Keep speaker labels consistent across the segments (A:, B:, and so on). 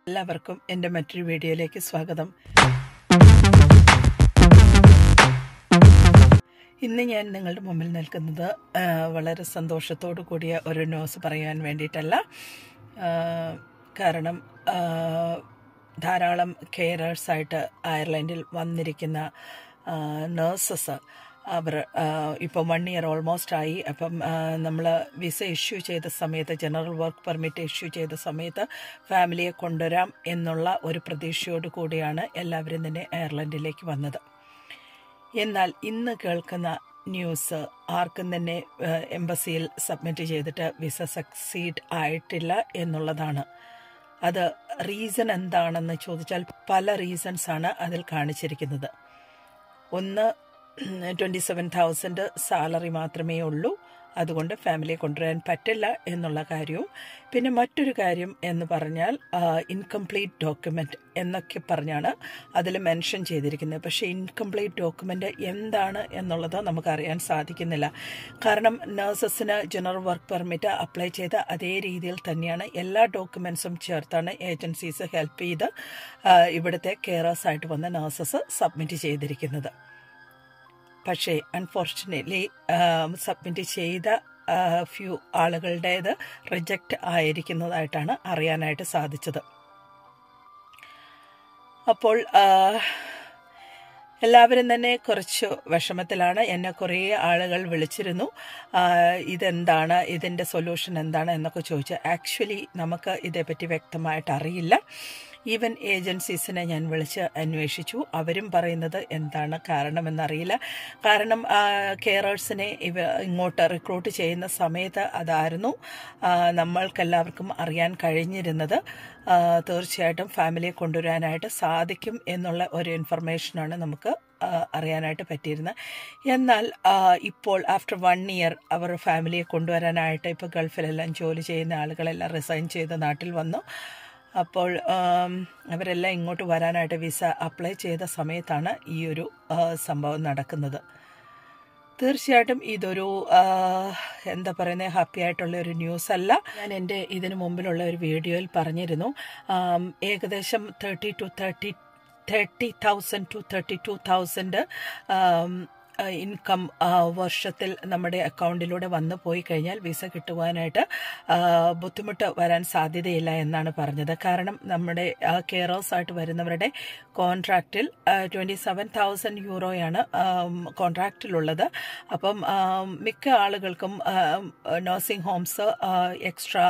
A: എല്ലാവർക്കും എൻ്റെ മറ്റൊരു വീഡിയോയിലേക്ക് സ്വാഗതം ഇന്ന് ഞാൻ നിങ്ങളുടെ മുമ്പിൽ നിൽക്കുന്നത് ആ, വളരെ സന്തോഷത്തോടു കൂടിയ ഒരു ന്യൂസ് പറയാൻ വേണ്ടിയിട്ടല്ല ആ, കാരണം ആ, ധാരാളം കെയറേഴ്സായിട്ട് അയർലൻഡിൽ വന്നിരിക്കുന്ന നേഴ്സസ് അവർ ഇപ്പം വൺ ഇയർ ഓൾമോസ്റ്റ് ആയി അപ്പം നമ്മൾ വിസ ഇഷ്യൂ ചെയ്ത സമയത്ത് ജനറൽ വർക്ക് പെർമിറ്റ് ഇഷ്യൂ ചെയ്ത സമയത്ത് ഫാമിലിയെ കൊണ്ടുവരാം എന്നുള്ള ഒരു പ്രതീക്ഷയോട് കൂടിയാണ് എല്ലാവരും തന്നെ അയർലൻഡിലേക്ക് വന്നത് എന്നാൽ ഇന്ന് കേൾക്കുന്ന ന്യൂസ് ആർക്കും തന്നെ എംബസിയിൽ സബ്മിറ്റ് ചെയ്തിട്ട് വിസ സക്സീഡ് ആയിട്ടില്ല എന്നുള്ളതാണ് അത് റീസൺ എന്താണെന്ന് ചോദിച്ചാൽ പല റീസൺസ് ആണ് അതിൽ കാണിച്ചിരിക്കുന്നത് ഒന്ന് ട്വൻറ്റി സെവൻ തൗസൻഡ് സാലറി മാത്രമേ ഉള്ളൂ അതുകൊണ്ട് ഫാമിലിയെ കൊണ്ടുവരാൻ പറ്റില്ല എന്നുള്ള കാര്യവും പിന്നെ മറ്റൊരു കാര്യം എന്ന് പറഞ്ഞാൽ ഇൻകംപ്ലീറ്റ് ഡോക്യുമെൻ്റ് എന്നൊക്കെ പറഞ്ഞാണ് അതിൽ മെൻഷൻ ചെയ്തിരിക്കുന്നത് പക്ഷേ ഇൻകംപ്ലീറ്റ് ഡോക്യുമെൻ്റ് എന്താണ് എന്നുള്ളത് നമുക്കറിയാൻ സാധിക്കുന്നില്ല കാരണം നഴ്സസിന് ജനറൽ വർക്ക് പെർമിറ്റ് അപ്ലൈ ചെയ്ത അതേ രീതിയിൽ തന്നെയാണ് എല്ലാ ഡോക്യുമെൻസും ചേർത്താണ് ഏജൻസീസ് ഹെൽപ്പ് ചെയ്ത് ആ, ഇവിടുത്തെ കെയറേഴ്സായിട്ട് വന്ന നഴ്സസ് സബ്മിറ്റ് ചെയ്തിരിക്കുന്നത് പക്ഷേ അൺഫോർച്ചുനേറ്റ്ലി സബ്മിറ്റ് ചെയ്ത ഫ്യൂ ആളുകളുടേത് റിജക്റ്റ് ആയിരിക്കുന്നതായിട്ടാണ് അറിയാനായിട്ട് സാധിച്ചത് അപ്പോൾ ആ, എല്ലാവരും തന്നെ കുറച്ച് വിഷമത്തിലാണ് എന്നെ കുറേ ആളുകൾ വിളിച്ചിരുന്നു ആ, ഇതെന്താണ് ഇതിൻ്റെ സൊല്യൂഷൻ എന്താണ് എന്നൊക്കെ ചോദിച്ചു ആക്ച്വലി നമുക്ക് ഇതേപ്പറ്റി വ്യക്തമായിട്ട് അറിയില്ല ഈവൻ ഏജൻസീസിനെ ഞാൻ വിളിച്ച് അന്വേഷിച്ചു അവരും പറയുന്നത് എന്താണ് കാരണമെന്നറിയില്ല കാരണം കെയറേഴ്സിനെ ഇവ ഇങ്ങോട്ട് റിക്രൂട്ട് ചെയ്യുന്ന സമയത്ത് അതായിരുന്നു ആ, നമ്മൾക്കെല്ലാവർക്കും അറിയാൻ കഴിഞ്ഞിരുന്നത് ആ, തീർച്ചയായിട്ടും ഫാമിലിയെ കൊണ്ടുവരാനായിട്ട് സാധിക്കും എന്നുള്ള ഒരു ഇൻഫർമേഷനാണ് നമുക്ക് ആ, അറിയാനായിട്ട് പറ്റിയിരുന്നത് എന്നാൽ ആ, ഇപ്പോൾ ആഫ്റ്റർ വൺ ഇയർ അവർ ഫാമിലിയെ കൊണ്ടുവരാനായിട്ട് ഇപ്പോൾ ഗൾഫിലെല്ലാം ജോലി ചെയ്യുന്ന ആളുകളെല്ലാം റിസൈൻ ചെയ്ത് നാട്ടിൽ വന്നു അപ്പോൾ ആം, അവരെല്ലാം ഇങ്ങോട്ട് വരാനായിട്ട് വിസ അപ്ലൈ ചെയ്ത സമയത്താണ് ഈ ഒരു ആ, സംഭവം നടക്കുന്നത് തീർച്ചയായിട്ടും ഇതൊരു ആ, എന്താ പറയുന്നത് ഹാപ്പി ആയിട്ടുള്ള ഒരു ന്യൂസ് അല്ല ഞാൻ എൻ്റെ ഇതിനു മുമ്പിലുള്ള ഒരു വീഡിയോയിൽ പറഞ്ഞിരുന്നു ആം, ഏകദേശം thirty two thirty thirty thousand two thirty two thousand income വർഷത്തിൽ നമ്മുടെ അക്കൗണ്ടിലൂടെ വന്നു പോയി കഴിഞ്ഞാൽ വിസ കിട്ടുവാനായിട്ട് ആ, ബുദ്ധിമുട്ട് വരാൻ സാധ്യതയില്ല എന്നാണ് പറഞ്ഞത് കാരണം നമ്മുടെ കെയറേഴ്സ് ആയിട്ട് വരുന്നവരുടെ കോൺട്രാക്റ്റിൽ ട്വൻറ്റി സെവൻ തൗസൻഡ് യൂറോയാണ് കോൺട്രാക്റ്റിലുള്ളത് അപ്പം ആം, മിക്ക ആളുകൾക്കും നഴ്സിംഗ് ഹോംസ് എക്സ്ട്രാ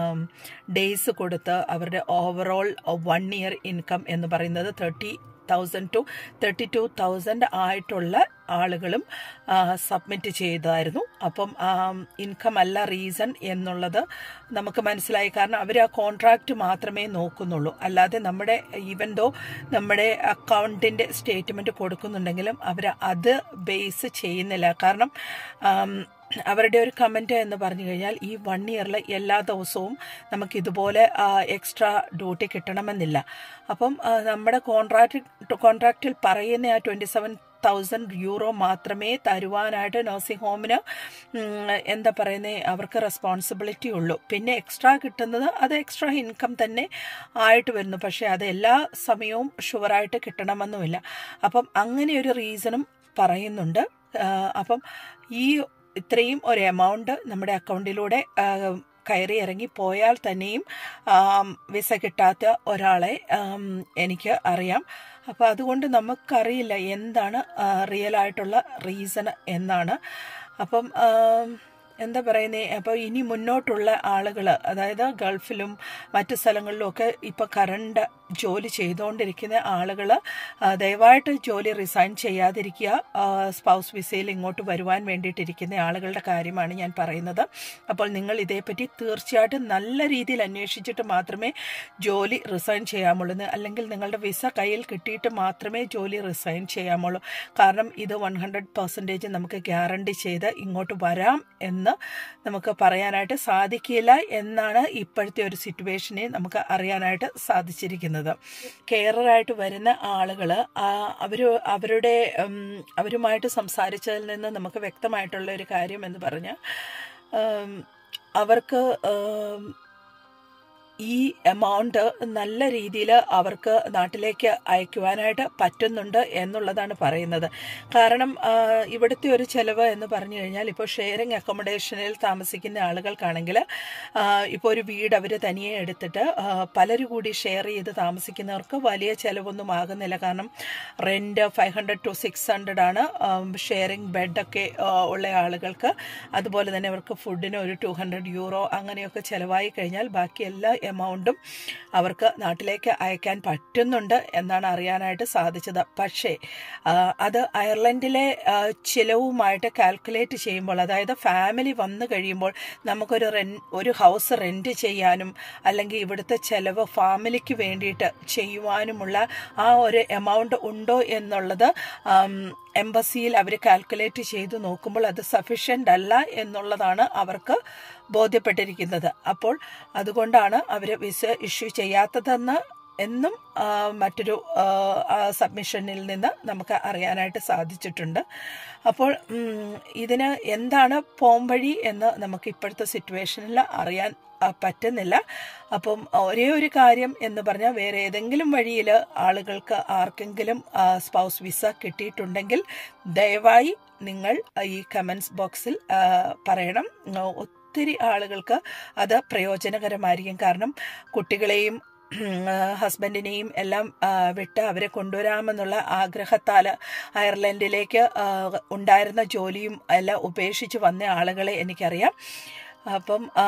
A: ഡേയ്സ് കൊടുത്ത് അവരുടെ ഓവറോൾ വൺ ഇയർ ഇൻകം എന്ന് പറയുന്നത് thirty thousand two thirty two thousand ആയിട്ടുള്ള ആളുകളും സബ്മിറ്റ് ചെയ്തായിരുന്നു അപ്പം ഇൻകം അല്ല റീസൺ എന്നുള്ളത് നമുക്ക് മനസ്സിലായി കാരണം അവർ ആ കോൺട്രാക്റ്റ് മാത്രമേ നോക്കുന്നുള്ളൂ അല്ലാതെ നമ്മുടെ ഈവൻ ദോ നമ്മുടെ അക്കൗണ്ടിൻ്റെ സ്റ്റേറ്റ്മെൻറ്റ് കൊടുക്കുന്നുണ്ടെങ്കിലും അവർ അത് ബേസ് ചെയ്യുന്നില്ല കാരണം ആം, അവരുടെ ഒരു കമൻറ്റ് എന്ന് പറഞ്ഞു കഴിഞ്ഞാൽ ഈ വൺ ഇയറിൽ എല്ലാ ദിവസവും നമുക്ക് ഇതുപോലെ എക്സ്ട്രാ ഡ്യൂട്ടി കിട്ടണമെന്നില്ല അപ്പം ആ, നമ്മുടെ കോൺട്രാക്ട് കോൺട്രാക്റ്റിൽ പറയുന്ന ആ ട്വൻറ്റി സെവൻ തൗസൻഡ് യൂറോ മാത്രമേ തരുവാനായിട്ട് നഴ്സിംഗ് ഹോമിന് ഉം, എന്താ പറയുന്നത് അവർക്ക് റെസ്പോൺസിബിലിറ്റി ഉള്ളൂ പിന്നെ എക്സ്ട്രാ കിട്ടുന്നത് അത് എക്സ്ട്രാ ഇൻകം തന്നെ ആയിട്ട് വരുന്നു പക്ഷേ അത് എല്ലാ സമയവും ഷുവറായിട്ട് കിട്ടണമെന്നുമില്ല അപ്പം അങ്ങനെ ഒരു റീസണും പറയുന്നുണ്ട് ആ, അപ്പം ഈ ഇത്രയും ഒരു എമൗണ്ട് നമ്മുടെ അക്കൗണ്ടിലൂടെ ആ, കയറി ഇറങ്ങി പോയാൽ തന്നെയും ആം, വിസ കിട്ടാത്ത ഒരാളെ ആം, എനിക്ക് അറിയാം അപ്പോൾ അതുകൊണ്ട് നമുക്കറിയില്ല എന്താണ് റിയൽ ആയിട്ടുള്ള റീസൺ എന്നാണ് അപ്പം ആം, എന്താ പറയുന്നത് അപ്പോൾ ഇനി മുന്നോട്ടുള്ള ആളുകൾ അതായത് ഗൾഫിലും മറ്റു സ്ഥലങ്ങളിലും ഒക്കെ ഇപ്പോൾ കറണ്ട് ജോലി ചെയ്തുകൊണ്ടിരിക്കുന്ന ആളുകൾ ദയവായിട്ട് ജോലി റിസൈൻ ചെയ്യാതിരിക്കുക ആ, സ്പൗസ് വിസയിൽ ഇങ്ങോട്ട് വരുവാൻ വേണ്ടിയിട്ടിരിക്കുന്ന ആളുകളുടെ കാര്യമാണ് ഞാൻ പറയുന്നത് അപ്പോൾ നിങ്ങൾ ഇതേപ്പറ്റി തീർച്ചയായിട്ടും നല്ല രീതിയിൽ അന്വേഷിച്ചിട്ട് മാത്രമേ ജോലി റിസൈൻ ചെയ്യാമുള്ളൂ എന്ന് അല്ലെങ്കിൽ നിങ്ങളുടെ വിസ കയ്യിൽ കിട്ടിയിട്ട് മാത്രമേ ജോലി റിസൈൻ ചെയ്യാമുള്ളൂ കാരണം ഇത് വൺ ഹൺഡ്രഡ് പെർസെൻറ്റേജ് നമുക്ക് ഗ്യാരണ്ടി ചെയ്ത് ഇങ്ങോട്ട് വരാം എന്ന് നമുക്ക് പറയാനായിട്ട് സാധിക്കില്ല എന്നാണ് ഇപ്പോഴത്തെ ഒരു സിറ്റുവേഷനെ നമുക്ക് അറിയാനായിട്ട് സാധിച്ചിരിക്കുന്നത് കെയറായിട്ട് വരുന്ന ആളുകൾ അവർ അവരുടെ ഉം, അവരുമായിട്ട് സംസാരിച്ചതിൽ നിന്ന് നമുക്ക് വ്യക്തമായിട്ടുള്ള ഒരു കാര്യം എന്ന് പറഞ്ഞാൽ ഉം, അവർക്ക് ഉം, ഈ എമൗണ്ട് നല്ല രീതിയിൽ അവർക്ക് നാട്ടിലേക്ക് അയക്കുവാനായിട്ട് പറ്റുന്നുണ്ട് എന്നുള്ളതാണ് പറയുന്നത് കാരണം ആ, ഇവിടുത്തെ ഒരു ചെലവ് എന്ന് പറഞ്ഞു കഴിഞ്ഞാൽ ഇപ്പോൾ ഷെയറിംഗ് അക്കോമഡേഷനിൽ താമസിക്കുന്ന ആളുകൾക്കാണെങ്കിൽ ഇപ്പോൾ ഒരു വീട് അവർ തനിയെ എടുത്തിട്ട് ആ, പലരും കൂടി ഷെയർ ചെയ്ത് താമസിക്കുന്നവർക്ക് വലിയ ചിലവൊന്നും ആകുന്നില്ല കാരണം rent five hundred two six hundred ആണ് ഷെയറിംഗ് ബെഡൊക്കെ ഉള്ള ആളുകൾക്ക് അതുപോലെ തന്നെ അവർക്ക് ഫുഡിന് ഒരു ടു ഹൺഡ്രഡ് യൂറോ അങ്ങനെയൊക്കെ ചിലവായി കഴിഞ്ഞാൽ ബാക്കി എല്ലാ എമൗണ്ടും അവർക്ക് നാട്ടിലേക്ക് അയക്കാൻ പറ്റുന്നുണ്ട് എന്നാണ് അറിയാനായിട്ട് സാധിച്ചത് പക്ഷേ ആ, അത് അയർലൻഡിലെ ആ, ചിലവുമായിട്ട് കാൽക്കുലേറ്റ് ചെയ്യുമ്പോൾ അതായത് ഫാമിലി വന്നു കഴിയുമ്പോൾ നമുക്കൊരു റെൻ ഒരു ഹൗസ് റെൻറ്റ് ചെയ്യാനും അല്ലെങ്കിൽ ഇവിടുത്തെ ചിലവ് ഫാമിലിക്ക് വേണ്ടിയിട്ട് ചെയ്യുവാനുമുള്ള ആ ഒരു എമൗണ്ട് ഉണ്ടോ എന്നുള്ളത് ആം, എംബസിയിൽ അവർ കാൽക്കുലേറ്റ് ചെയ്ത് നോക്കുമ്പോൾ അത് സഫീഷ്യൻ്റ് അല്ല എന്നുള്ളതാണ് അവർക്ക് ബോധ്യപ്പെട്ടിരിക്കുന്നത് അപ്പോൾ അതുകൊണ്ടാണ് അവർ വിസ ഇഷ്യൂ ചെയ്യാത്തതെന്ന് എന്നും ആ, മറ്റൊരു സബ്മിഷനിൽ നിന്ന് നമുക്ക് അറിയാനായിട്ട് സാധിച്ചിട്ടുണ്ട് അപ്പോൾ ഉം, ഇതിന് എന്താണ് പോംവഴി എന്ന് നമുക്ക് ഇപ്പോഴത്തെ സിറ്റുവേഷനിൽ അറിയാൻ ആ, പറ്റുന്നില്ല അപ്പം ഒരേ ഒരു കാര്യം എന്ന് പറഞ്ഞാൽ വേറെ ഏതെങ്കിലും വഴിയിൽ ആളുകൾക്ക് ആർക്കെങ്കിലും സ്പൗസ് വിസ കിട്ടിയിട്ടുണ്ടെങ്കിൽ ദയവായി നിങ്ങൾ ഈ കമൻസ് ബോക്സിൽ ആ, പറയണം ആ, ഒത്തിരി ആളുകൾക്ക് അത് പ്രയോജനകരമായിരിക്കും കാരണം കുട്ടികളെയും ഹസ്ബൻഡിനെയും എല്ലാം ആ, വിട്ട് അവരെ കൊണ്ടുവരാമെന്നുള്ള ആഗ്രഹത്താൽ അയർലൻഡിലേക്ക് ആ, ഉണ്ടായിരുന്ന ജോലിയും എല്ലാം ഉപേക്ഷിച്ച് വന്ന ആളുകളെ എനിക്കറിയാം അപ്പം ആ,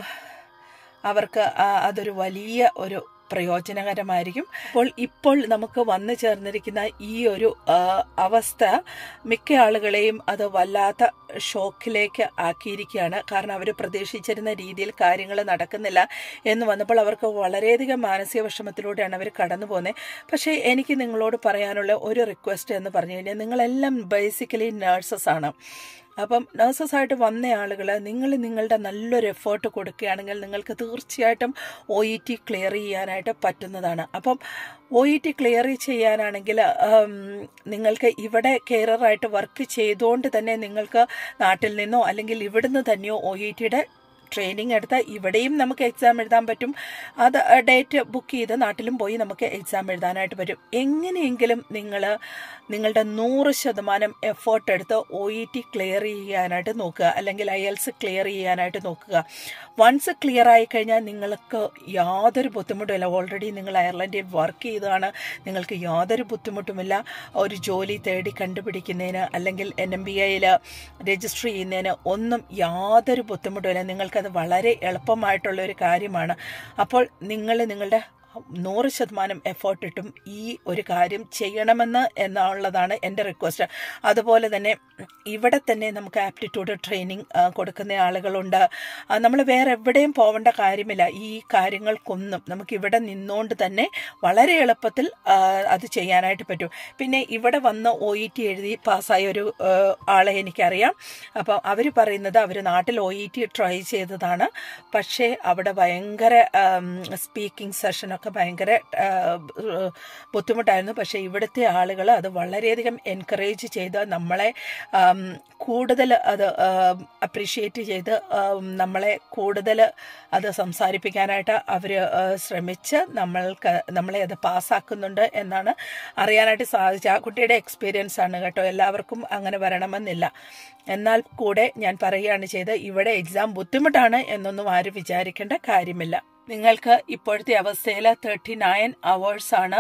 A: അവർക്ക് ആ, അതൊരു വലിയ ഒരു പ്രയോജനകരമായിരിക്കും അപ്പോൾ ഇപ്പോൾ നമുക്ക് വന്നു ചേർന്നിരിക്കുന്ന ഈ ഒരു ആ, അവസ്ഥ മിക്ക ആളുകളെയും അത് വല്ലാത്ത ഷോക്കിലേക്ക് ആക്കിയിരിക്കുകയാണ് കാരണം അവർ പ്രതീക്ഷിച്ചിരുന്ന രീതിയിൽ കാര്യങ്ങൾ നടക്കുന്നില്ല എന്ന് വന്നപ്പോൾ അവർക്ക് വളരെയധികം മാനസിക വിഷമത്തിലൂടെയാണ് അവർ കടന്നു പോകുന്നത് പക്ഷേ എനിക്ക് നിങ്ങളോട് പറയാനുള്ള ഒരു റിക്വസ്റ്റ് എന്ന് പറഞ്ഞു കഴിഞ്ഞാൽ നിങ്ങളെല്ലാം ബേസിക്കലി നേഴ്സസ് ആണ് അപ്പം നേഴ്സസായിട്ട് വന്ന ആളുകൾ നിങ്ങൾ നിങ്ങളുടെ നല്ലൊരു എഫേർട്ട് കൊടുക്കുകയാണെങ്കിൽ നിങ്ങൾക്ക് തീർച്ചയായിട്ടും ഒ ഇ ടി ക്ലിയർ ചെയ്യാനായിട്ട് പറ്റുന്നതാണ് അപ്പം ഒ ഇ ടി ക്ലിയർ ചെയ്യാനാണെങ്കിൽ ഉം, നിങ്ങൾക്ക് ഇവിടെ കെയറായിട്ട് വർക്ക് ചെയ്തുകൊണ്ട് തന്നെ നിങ്ങൾക്ക് നാട്ടിൽ നിന്നോ അല്ലെങ്കിൽ ഇവിടുന്ന് തന്നെയോ ഒ ഇ ടിയുടെ ട്രെയിനിങ് എടുത്ത് ഇവിടെയും നമുക്ക് എക്സാം എഴുതാൻ പറ്റും അത് ഡേറ്റ് ബുക്ക് ചെയ്ത് നാട്ടിലും പോയി നമുക്ക് എക്സാം എഴുതാനായിട്ട് പറ്റും എങ്ങനെയെങ്കിലും നിങ്ങൾ നിങ്ങളുടെ നൂറ് ശതമാനം എഫേർട്ട് എടുത്ത് ഒ ഇ ടി ക്ലിയർ ചെയ്യാനായിട്ട് നോക്കുക അല്ലെങ്കിൽ ഐ എൽസ് ക്ലിയർ ചെയ്യാനായിട്ട് നോക്കുക വൺസ് ക്ലിയർ ആയി കഴിഞ്ഞാൽ നിങ്ങൾക്ക് യാതൊരു ബുദ്ധിമുട്ടുമില്ല ഓൾറെഡി നിങ്ങൾ അയർലൻഡിൽ വർക്ക് ചെയ്തതാണ് നിങ്ങൾക്ക് യാതൊരു ബുദ്ധിമുട്ടുമില്ല ഒരു ജോലി തേടി കണ്ടുപിടിക്കുന്നതിന് അല്ലെങ്കിൽ എൻ എം ബി ഐയിൽ രജിസ്റ്റർ ചെയ്യുന്നതിന് ഒന്നും യാതൊരു ബുദ്ധിമുട്ടുമില്ല നിങ്ങൾക്കത് വളരെ എളുപ്പമായിട്ടുള്ള ഒരു കാര്യമാണ് അപ്പോൾ നിങ്ങൾ നിങ്ങളുടെ നൂറ് ശതമാനം എഫേർട്ട് ഇട്ടും ഈ ഒരു കാര്യം ചെയ്യണമെന്ന് എന്നുള്ളതാണ് എൻ്റെ റിക്വസ്റ്റ് അതുപോലെ തന്നെ ഇവിടെ തന്നെ നമുക്ക് ആപ്റ്റിറ്റ്യൂഡ് ട്രെയിനിങ് കൊടുക്കുന്ന ആളുകളുണ്ട് നമ്മൾ വേറെ എവിടെയും പോവേണ്ട കാര്യമില്ല ഈ കാര്യങ്ങൾക്കൊന്നും നമുക്ക് ഇവിടെ നിന്നുകൊണ്ട് തന്നെ വളരെ എളുപ്പത്തിൽ ആ, അത് ചെയ്യാനായിട്ട് പറ്റും പിന്നെ ഇവിടെ വന്ന് ഒ ഇ ടി എഴുതി പാസ്സായ ഒരു ആ, ആളെ എനിക്കറിയാം അപ്പം അവർ പറയുന്നത് അവർ നാട്ടിൽ ഒ ഇ ടി ട്രൈ ചെയ്തതാണ് പക്ഷേ അവിടെ ഭയങ്കര സ്പീക്കിംഗ് സെഷനൊക്കെ ഭയങ്കര ആ, ബുദ്ധിമുട്ടായിരുന്നു പക്ഷേ ഇവിടുത്തെ ആളുകൾ അത് വളരെയധികം എൻകറേജ് ചെയ്ത് നമ്മളെ ആം, കൂടുതൽ അത് അപ്രീഷിയേറ്റ് ചെയ്ത് ആം, നമ്മളെ കൂടുതൽ അത് സംസാരിപ്പിക്കാനായിട്ട് അവർ ശ്രമിച്ച് നമ്മൾക്ക് നമ്മളെ അത് പാസ്സാക്കുന്നുണ്ട് എന്നാണ് അറിയാനായിട്ട് സാധിച്ചത് ആ കുട്ടിയുടെ എക്സ്പീരിയൻസ് ആണ് കേട്ടോ എല്ലാവർക്കും അങ്ങനെ വരണമെന്നില്ല എന്നാൽ കൂടെ ഞാൻ പറയുകയാണ് ചെയ്ത് ഇവിടെ എക്സാം ബുദ്ധിമുട്ടാണ് എന്നൊന്നും ആരും വിചാരിക്കേണ്ട കാര്യമില്ല നിങ്ങൾക്ക് ഇപ്പോഴത്തെ അവസ്ഥയിൽ തേർട്ടി നയൻ അവേഴ്സാണ്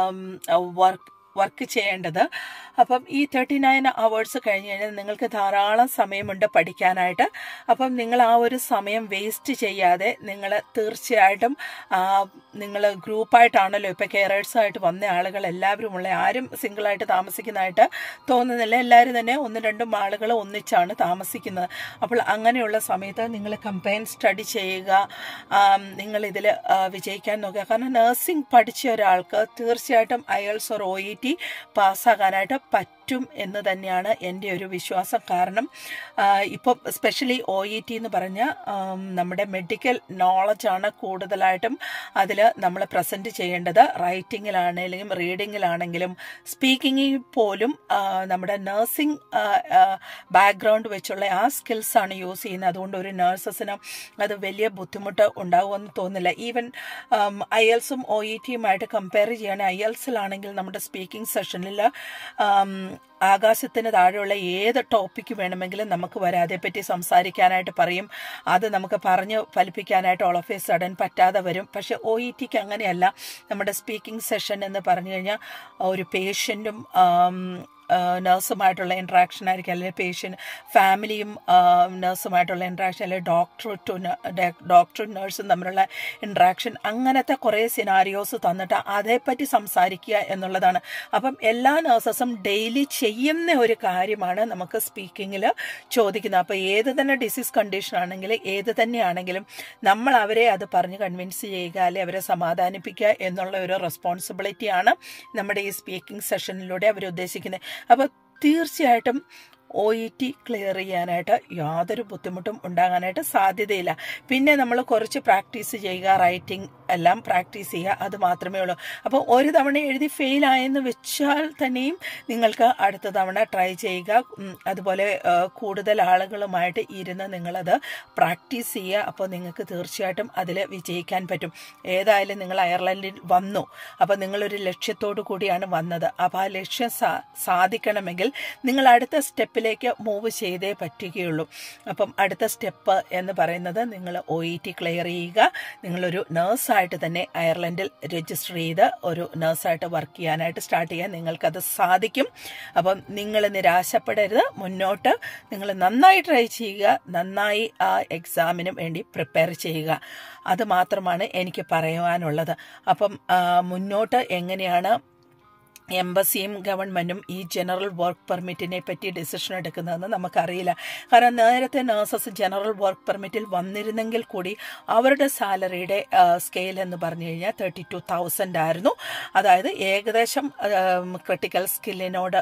A: വർക്ക് വർക്ക് ചെയ്യേണ്ടത് അപ്പം ഈ തേർട്ടി നയൻ അവേഴ്സ് കഴിഞ്ഞ് കഴിഞ്ഞാൽ നിങ്ങൾക്ക് ധാരാളം സമയമുണ്ട് പഠിക്കാനായിട്ട് അപ്പം നിങ്ങൾ ആ ഒരു സമയം വേസ്റ്റ് ചെയ്യാതെ നിങ്ങൾ തീർച്ചയായിട്ടും നിങ്ങൾ ഗ്രൂപ്പായിട്ടാണല്ലോ ഇപ്പോൾ കെയറേഴ്സായിട്ട് വന്ന ആളുകൾ എല്ലാവരും ഉള്ള ആരും സിംഗിളായിട്ട് താമസിക്കുന്നതായിട്ട് തോന്നുന്നില്ല എല്ലാവരും തന്നെ ഒന്നും രണ്ടും ആളുകൾ ഒന്നിച്ചാണ് താമസിക്കുന്നത് അപ്പോൾ അങ്ങനെയുള്ള സമയത്ത് നിങ്ങൾ കമ്പൈൻ സ്റ്റഡി ചെയ്യുക ആം, നിങ്ങൾ ഇതിൽ വിജയിക്കാൻ നോക്കുക കാരണം നഴ്സിംഗ് പഠിച്ച ഒരാൾക്ക് തീർച്ചയായിട്ടും അയൽസ് ഒരു ഒ ഇ ടി പാസ്സാകാനായിട്ട് പറ്റും പറ്റും എന്ന് തന്നെയാണ് എൻ്റെ ഒരു വിശ്വാസം കാരണം ഇപ്പോൾ സ്പെഷ്യലി ഒ ഇ ടി എന്ന് പറഞ്ഞ ആം, നമ്മുടെ മെഡിക്കൽ നോളജാണ് കൂടുതലായിട്ടും അതിൽ നമ്മൾ പ്രസൻറ്റ് ചെയ്യേണ്ടത് റൈറ്റിങ്ങിലാണെങ്കിലും റീഡിങ്ങിലാണെങ്കിലും സ്പീക്കിങ്ങിൽ പോലും ആ, നമ്മുടെ നഴ്സിംഗ് ബാക്ക്ഗ്രൗണ്ട് വെച്ചുള്ള ആ സ്കിൽസാണ് യൂസ് ചെയ്യുന്നത് അതുകൊണ്ട് ഒരു നഴ്സസിന് അത് വലിയ ബുദ്ധിമുട്ട് ഉണ്ടാകുമെന്ന് തോന്നുന്നില്ല ഈവൻ ഐ എൽസും ഒ ഇ ടിയുമായിട്ട് കമ്പയർ ചെയ്യുകയാണെങ്കിൽ ഐ എൽസിലാണെങ്കിൽ നമ്മുടെ സ്പീക്കിംഗ് സെഷനിൽ ആകാശത്തിന് താഴെയുള്ള ഏത് ടോപ്പിക്ക് വേണമെങ്കിലും നമുക്ക് വരാം അതേപ്പറ്റി സംസാരിക്കാനായിട്ട് പറയും അത് നമുക്ക് പറഞ്ഞ് ഫലിപ്പിക്കാനായിട്ട് ഓൾ ഓഫ് എ സഡൻ പറ്റാതെ വരും പക്ഷെ ഒ ഇ ടിക്ക് അങ്ങനെയല്ല നമ്മുടെ സ്പീക്കിംഗ് സെഷൻ എന്ന് പറഞ്ഞു കഴിഞ്ഞാൽ ഒരു പേഷ്യൻറ്റും നഴ്സുമായിട്ടുള്ള ഇൻട്രാക്ഷൻ ആയിരിക്കും അല്ലെങ്കിൽ പേഷ്യൻ്റ് ഫാമിലിയും നഴ്സുമായിട്ടുള്ള ഇൻട്രാക്ഷൻ അല്ലെങ്കിൽ ഡോക്ടർ ടു ഡോക്ടറും നഴ്സും തമ്മിലുള്ള ഇൻട്രാക്ഷൻ അങ്ങനത്തെ കുറേ സിനാരിയോസ് തന്നിട്ട് അതേപ്പറ്റി സംസാരിക്കുക എന്നുള്ളതാണ് അപ്പം എല്ലാ നഴ്സസും ഡെയിലി ചെയ്യുന്ന ഒരു കാര്യമാണ് നമുക്ക് സ്പീക്കിങ്ങിൽ ചോദിക്കുന്നത് അപ്പോൾ ഏത് തന്നെ ഡിസീസ് കണ്ടീഷൻ ആണെങ്കിലും ഏത് തന്നെയാണെങ്കിലും നമ്മൾ അവരെ അത് പറഞ്ഞ് കൺവിൻസ് ചെയ്യുക അല്ലെങ്കിൽ അവരെ സമാധാനിപ്പിക്കുക എന്നുള്ള ഒരു റെസ്പോൺസിബിലിറ്റിയാണ് നമ്മുടെ ഈ സ്പീക്കിംഗ് സെഷനിലൂടെ അവർ ഉദ്ദേശിക്കുന്നത് അപ്പോൾ തീർച്ചയായിട്ടും ഒ ഇ ടി ക്ലിയർ ചെയ്യാനായിട്ട് യാതൊരു ബുദ്ധിമുട്ടും ഉണ്ടാകാനായിട്ട് സാധ്യതയില്ല പിന്നെ നമ്മൾ കുറച്ച് പ്രാക്ടീസ് ചെയ്യുക റൈറ്റിംഗ് എല്ലാം പ്രാക്ടീസ് ചെയ്യുക അത് മാത്രമേ ഉള്ളൂ അപ്പോൾ ഒരു തവണ എഴുതി ഫെയിൽ ആയെന്ന് വെച്ചാൽ തന്നെയും നിങ്ങൾക്ക് അടുത്ത തവണ ട്രൈ ചെയ്യുക ഉം, അതുപോലെ ആ, കൂടുതൽ ആളുകളുമായിട്ട് ഇരുന്ന് നിങ്ങളത് പ്രാക്ടീസ് ചെയ്യുക അപ്പോൾ നിങ്ങൾക്ക് തീർച്ചയായിട്ടും അതിൽ വിജയിക്കാൻ പറ്റും ഏതായാലും നിങ്ങൾ അയർലൻഡിൽ വന്നു അപ്പോൾ നിങ്ങളൊരു ലക്ഷ്യത്തോടു കൂടിയാണ് വന്നത് അപ്പോൾ ആ ലക്ഷ്യം സാ സാധിക്കണമെങ്കിൽ നിങ്ങൾ അടുത്ത സ്റ്റെപ്പിലേക്ക് മൂവ് ചെയ്തേ പറ്റുകയുള്ളൂ അപ്പം അടുത്ത സ്റ്റെപ്പ് എന്ന് പറയുന്നത് നിങ്ങൾ ഒ ഇ ടി ക്ലിയർ ചെയ്യുക നിങ്ങളൊരു നേഴ്സായിട്ട് തന്നെ അയർലൻഡിൽ രജിസ്റ്റർ ചെയ്ത് ഒരു നേഴ്സായിട്ട് വർക്ക് ചെയ്യാനായിട്ട് സ്റ്റാർട്ട് ചെയ്യാൻ നിങ്ങൾക്കത് സാധിക്കും അപ്പം നിങ്ങൾ നിരാശപ്പെടരുത് മുന്നോട്ട് നിങ്ങൾ നന്നായി ട്രൈ ചെയ്യുക നന്നായി ആ എക്സാമിന് വേണ്ടി പ്രിപ്പയർ ചെയ്യുക അത് മാത്രമാണ് എനിക്ക് പറയുവാനുള്ളത് അപ്പം ആ, മുന്നോട്ട് എങ്ങനെയാണ് എംബസിയും ഗവൺമെന്റും ഈ ജനറൽ വർക്ക് പെർമിറ്റിനെ പറ്റി ഡിസിഷൻ എടുക്കുന്നതെന്ന് നമുക്കറിയില്ല കാരണം നേരത്തെ നഴ്സസ് ജനറൽ വർക്ക് പെർമിറ്റിൽ വന്നിരുന്നെങ്കിൽ കൂടി അവരുടെ സാലറിയുടെ സ്കെയിൽ എന്ന് പറഞ്ഞു കഴിഞ്ഞാൽ തേർട്ടി ടു തൗസൻഡ് ആയിരുന്നു അതായത് ഏകദേശം ക്രിട്ടിക്കൽ സ്കില്ലിനോട്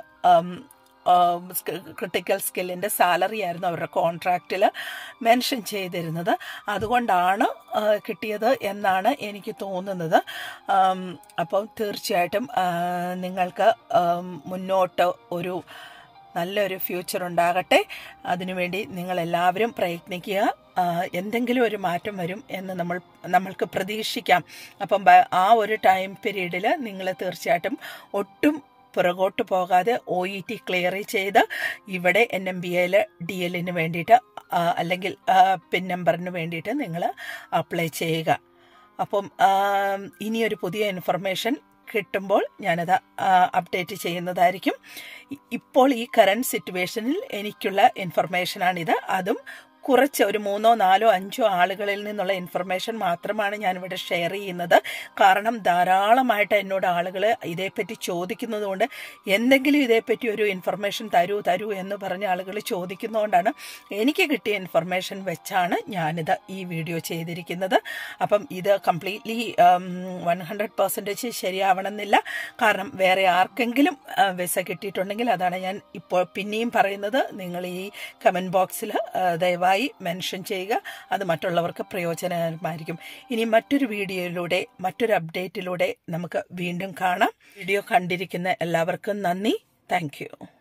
A: ക്രിട്ടിക്കൽ സ്കില്ലിൻ്റെ സാലറി ആയിരുന്നു അവരുടെ കോൺട്രാക്റ്റിൽ മെൻഷൻ ചെയ്തിരുന്നത് അതുകൊണ്ടാണ് ആ, കിട്ടിയത് എന്നാണ് എനിക്ക് തോന്നുന്നത് ആം, അപ്പോൾ തീർച്ചയായിട്ടും ആ, നിങ്ങൾക്ക് ആം, മുന്നോട്ട് ഒരു നല്ലൊരു ഫ്യൂച്ചർ ഉണ്ടാകട്ടെ അതിനുവേണ്ടി നിങ്ങളെല്ലാവരും പ്രയത്നിക്കുക ആ, എന്തെങ്കിലും ഒരു മാറ്റം വരും എന്ന് നമ്മൾ നമ്മൾക്ക് പ്രതീക്ഷിക്കാം അപ്പം ബ- ആ ഒരു ടൈം പീരീഡിൽ നിങ്ങൾ തീർച്ചയായിട്ടും ഒട്ടും പുറകോട്ട് പോകാതെ ഒ ഇ ടി ക്ലിയർ ചെയ്ത് ഇവിടെ എൻ എം ബി എയിൽ ഡി എല്ലിന് വേണ്ടിയിട്ട് ആ, അല്ലെങ്കിൽ ആ, പിൻ നമ്പറിന് വേണ്ടിയിട്ട് നിങ്ങൾ അപ്ലൈ ചെയ്യുക അപ്പം ആ, ഇനിയൊരു പുതിയ ഇൻഫർമേഷൻ കിട്ടുമ്പോൾ ഞാനത് അപ്ഡേറ്റ് ചെയ്യുന്നതായിരിക്കും ഇ- ഇപ്പോൾ ഈ കറണ്ട് സിറ്റുവേഷനിൽ എനിക്കുള്ള ഇൻഫർമേഷനാണിത് അതും കുറച്ച് ഒരു മൂന്നോ നാലോ അഞ്ചോ ആളുകളിൽ നിന്നുള്ള ഇൻഫർമേഷൻ മാത്രമാണ് ഞാനിവിടെ ഷെയർ ചെയ്യുന്നത് കാരണം ധാരാളമായിട്ട് എന്നോട് ആളുകൾ ഇതേപ്പറ്റി ചോദിക്കുന്നത് കൊണ്ട് എന്തെങ്കിലും ഇതേപ്പറ്റി ഒരു ഇൻഫർമേഷൻ തരൂ തരൂ എന്ന് പറഞ്ഞ ആളുകൾ ചോദിക്കുന്നതുകൊണ്ടാണ് എനിക്ക് കിട്ടിയ ഇൻഫർമേഷൻ വെച്ചാണ് ഞാനിത് ഈ വീഡിയോ ചെയ്തിരിക്കുന്നത് അപ്പം ഇത് കംപ്ലീറ്റ്ലി വൺ ഹൺഡ്രഡ് പെർസെൻറ്റേജ് ശരിയാവണമെന്നില്ല കാരണം വേറെ ആർക്കെങ്കിലും ആ, വിസ കിട്ടിയിട്ടുണ്ടെങ്കിൽ അതാണ് ഞാൻ ഇപ്പോൾ പിന്നെയും പറയുന്നത് നിങ്ങൾ ഈ കമൻറ്റ് ബോക്സിൽ ദയവായി മെൻഷൻ ചെയ്യുക അത് മറ്റുള്ളവർക്ക് പ്രയോജനകരമായിരിക്കും ഇനി മറ്റൊരു വീഡിയോയിലൂടെ മറ്റൊരു അപ്ഡേറ്റിലൂടെ നമുക്ക് വീണ്ടും കാണാം വീഡിയോ കണ്ടിരിക്കുന്ന എല്ലാവർക്കും നന്ദി താങ്ക്